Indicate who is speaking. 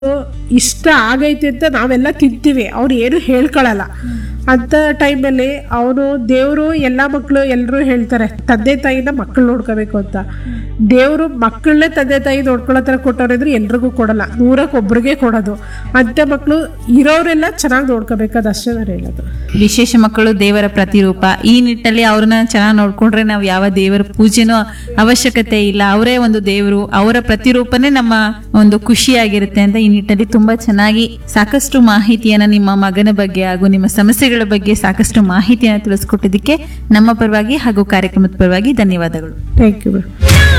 Speaker 1: ಇಷ್ಟ ಆಗೈತೆ ಅಂತ ನಾವೆಲ್ಲ ತಿಂತೀವಿ ಅವ್ರು ಏನು ಹೇಳ್ಕೊಳಲ್ಲ ಅಂತ ಟೈಮಲ್ಲಿ ಅವನು ದೇವರು ಎಲ್ಲ ಮಕ್ಕಳು ಎಲ್ಲರೂ ಹೇಳ್ತಾರೆ ತಂದೆ ತಾಯಿನ ಮಕ್ಕಳು ನೋಡ್ಕೋಬೇಕು ಅಂತ ದೇವರು ಮಕ್ಕಳನ್ನೇ ತಂದೆ ತಾಯಿ ನೋಡ್ಕೊಳ್ಳೋ ಥರ ಕೊಟ್ಟವ್ರಿದ್ರೆ ಎಲ್ರಿಗೂ ಕೊಡಲ್ಲ ನೂರಕ್ಕೆ ಒಬ್ರಿಗೆ ಕೊಡೋದು ಅಂಥ ಮಕ್ಕಳು ಇರೋರೆಲ್ಲ ಚೆನ್ನಾಗಿ ನೋಡ್ಕೋಬೇಕು ಅದು ಅಷ್ಟೇ ನಾನು ಹೇಳೋದು
Speaker 2: ವಿಶೇಷ ಮಕ್ಕಳು ದೇವರ ಪ್ರತಿರೂಪ ಈ ನಿಟ್ಟಲ್ಲಿ ಅವ್ರನ್ನ ಚೆನ್ನಾಗಿ ನೋಡ್ಕೊಂಡ್ರೆ ನಾವು ಯಾವ ದೇವರ ಪೂಜೆನೂ ಅವಶ್ಯಕತೆ ಇಲ್ಲ ಅವರೇ ಒಂದು ದೇವರು ಅವರ ಪ್ರತಿರೂಪನೇ ನಮ್ಮ ಒಂದು ಖುಷಿಯಾಗಿರುತ್ತೆ ಅಂತ ಈ ನಿಟ್ಟಲ್ಲಿ ತುಂಬಾ ಚೆನ್ನಾಗಿ ಸಾಕಷ್ಟು ಮಾಹಿತಿಯನ್ನ ನಿಮ್ಮ ಮಗನ ಬಗ್ಗೆ ಹಾಗೂ ನಿಮ್ಮ ಸಮಸ್ಯೆಗಳ ಬಗ್ಗೆ ಸಾಕಷ್ಟು ಮಾಹಿತಿಯನ್ನು ತಿಳಿಸ್ಕೊಟ್ಟಿದ್ದಕ್ಕೆ ನಮ್ಮ ಪರವಾಗಿ ಹಾಗೂ ಕಾರ್ಯಕ್ರಮದ ಪರವಾಗಿ ಧನ್ಯವಾದಗಳು
Speaker 1: ಥ್ಯಾಂಕ್ ಯು ಮೇಡಮ್